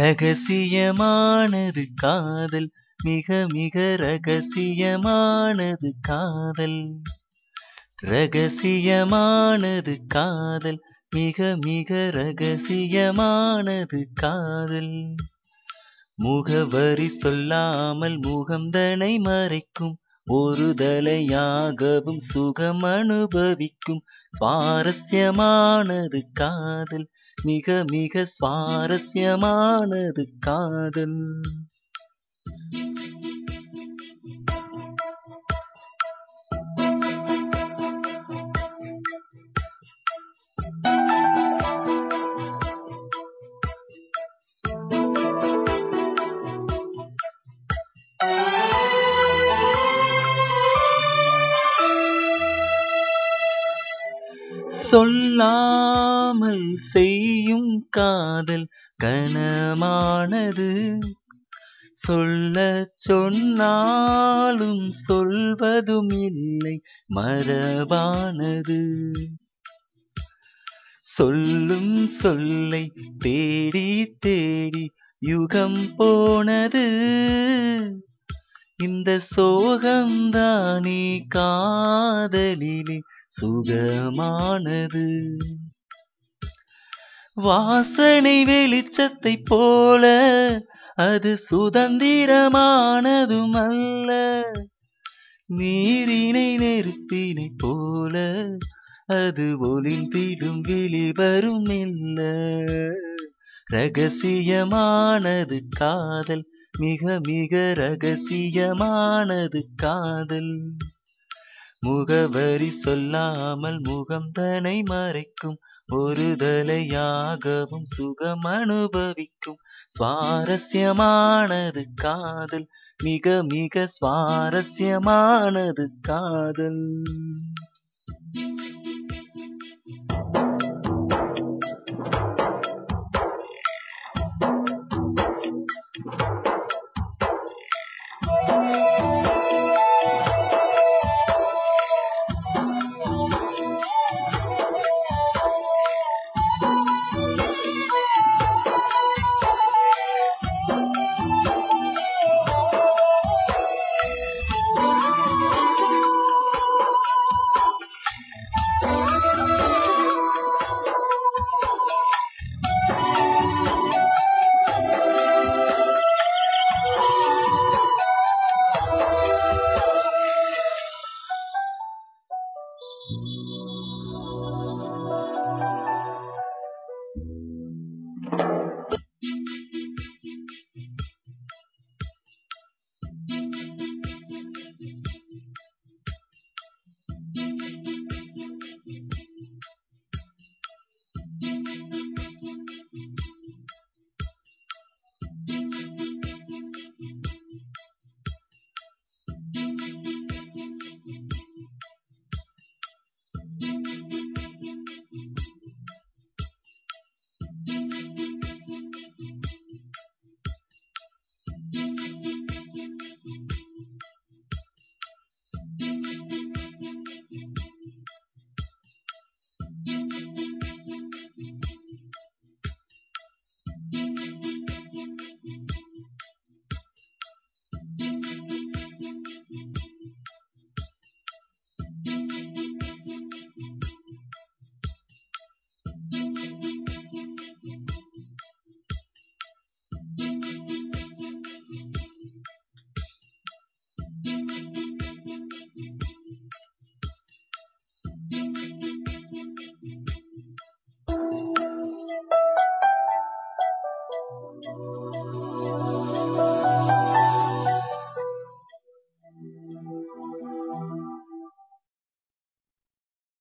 ரகசியமானது காதல் மிக மிக ரகசியமானது காதல் ரகசியமானது காதல் மிக மிக ரகசியமானது காதல் முகவரி சொல்லாமல் முகம்தனை மறைக்கும் ஒரு தலையாகவும் சுகம் அனுபவிக்கும் சுவாரஸ்யமானது காதல் மிக மிக சுவாரஸ்யமானது காதல் சொல்லாமல் செய்யும் காதல் கனமானது சொல்லச் சொன்னாலும் சொல்வதும் இல்லை மரபானது சொல்லும் சொல்லை தேடி தேடி யுகம் போனது இந்த சோகம்தானே காதலிலே சுகமானது வாசனை வெளிச்சத்தைப் போல அது சுதந்திரமானதும் அல்ல நீரினை நெருப்பினைப் போல அது ஒளிந்திடும் வெளிவரும் இல்ல ரகசியமானது காதல் மிக மிக ரகசியமானது காதல் முகவரி சொல்லாமல் முகம்தனை மறைக்கும் ஒரு தலையாகவும் சுகம் அனுபவிக்கும் சுவாரஸ்யமானது காதல் மிக மிக சுவாரஸ்யமானது காதல்